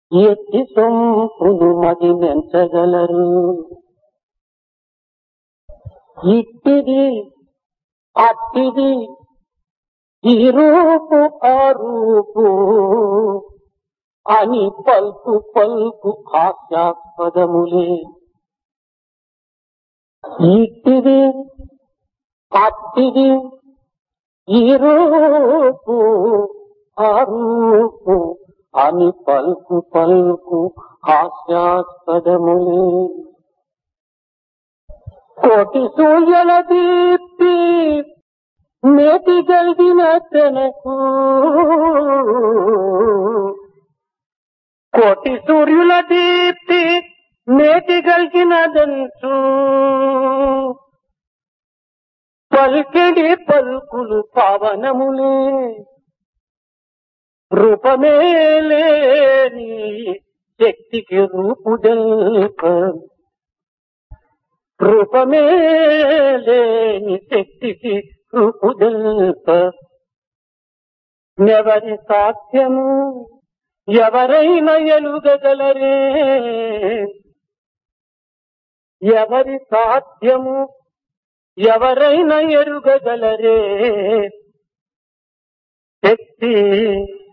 ఎత్తి సొంపును మది మెంచగలరు ఇట్టిది అట్టిది ఈ రూపు ఆ రూపు అని పల్కు పల్కు హాస్యాస్పదములే ఇట్టిది అట్టిది ఈ రూపు ఆ రూపు అని పల్కు పల్కు హాస్యాస్పదములే కోటి సూర్యుల దీప్తి నేటి గలిగిన తనకు కోటి సూర్యుల దీప్తి నేటి గలిగినదంచు పలికిడి పలుకులు పవనములే రూపమే లేని శక్తికి రూపుదల్ప రూపమే లేని శక్తికి రూపుదల్ప ఎవరి సాధ్యము ఎవరైనా ఎలుగగలరే ఎవరి సాధ్యము ఎవరైనా ఎరుగగలరే శక్తి